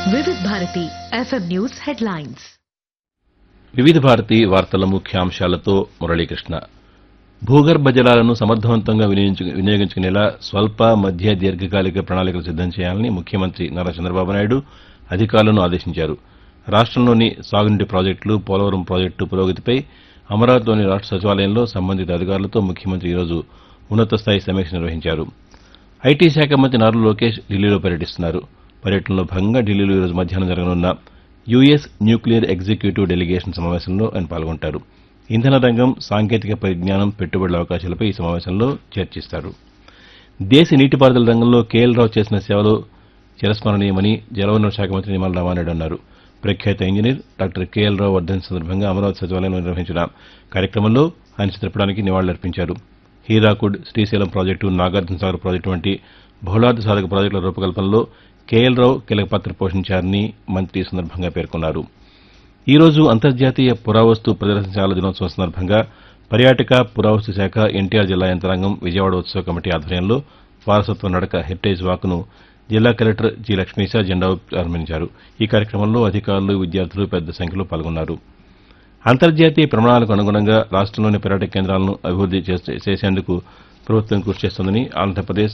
Vividh Bharati FM news headlines Vividha Bharati వార్తల ముఖ్యాంశాలతో మురళీకృష్ణ భూగర్భ జలాలను సమర్థవంతంగా వినియోగించు- వినియోగించుకునేలా స్వల్ప మధ్య దీర్ఘకాలిక ప్రణాళికలు సిద్దం చేయాలని ముఖ్యమంత్రి నారా చంద్రబాబు నాయుడు అధికారులను ఆదేశించారు రాష్టంలోని సాగునీటి ప్రాజెక్టులు పోలవరం ప్రాజెక్టు పురోగతిపై అమరావతిలోని రాష్ట సచివాలయంలో సంబంధిత అధికారులతో ముఖ్యమంత్రి ఈరోజు ఉన్నత స్థాయి సమీక్ష నిర్వహించారు ఐటీ శాఖ మంత్రి నారా లోకేష్ ఢిల్లీలో పర్యటిస్తున్నారు పర్యటనలో భాగంగా ఢిల్లీలో ఈరోజు మధ్యాహ్నం జరగనున్న యుఎస్ న్యూక్లియర్ ఎగ్జిక్యూటివ్ డెలిగేషన్ సమావేశంలో ఆయన పాల్గొంటారు ఇంధన రంగం సాంకేతిక పరిజ్ఞానం పెట్టుబడుల అవకాశాలపై ఈ సమావేశంలో చర్చిస్తారు దేశ నీటిపారుదల రంగంలో కేఎల్ రావు చేసిన సేవలు చిరస్మరణీయమని జలవనరుల శాఖ మంత్రి నిమ్మల రామారెడ్డి అన్నారు ప్రఖ్యాత ఇంజనీర్ డాక్టర్ కేఎల్ రావు వర్ధన్ సందర్భంగా అమరావతి సచివాలయంలో నిర్వహించిన కార్యక్రమంలో ఆయన చిత్రపటానికి నివాళులర్పించారు హీరాకుడ్ శ్రీశైలం ప్రాజెక్టు నాగార్జున సాగర్ ప్రాజెక్టు వంటి బహుళార్థ సాధక ప్రాజెక్టుల రూపకల్పనలో కేఎల్ రావు కీలక పాత్ర పోషించారని మంత్రి ఈ సందర్భంగా పేర్కొన్నారు ఈ రోజు అంతర్జాతీయ పురావస్తు ప్రదర్శనశాల దినోత్సవం సందర్భంగా పర్యాటక పురావస్తు శాఖ ఎన్టీఆర్ జిల్లా యంత్రాంగం విజయవాడ ఉత్సవ కమిటీ ఆధ్వర్యంలో వారసత్వ నడక హెరిటేజ్ వాక్ను జిల్లా కలెక్టర్ జి లక్ష్మీశా జెండా ఊపి ప్రారంభించారు ఈ కార్యక్రమంలో అధికారులు విద్యార్థులు పెద్ద సంఖ్యలో పాల్గొన్నారు అంతర్జాతీయ ప్రమాణాలకు అనుగుణంగా రాష్టంలోని పర్యాటక కేంద్రాలను అభివృద్ది చేసే- చేసేందుకు ప్రభుత్వం కృషి చేస్తోందని ఆంధ్రప్రదేశ్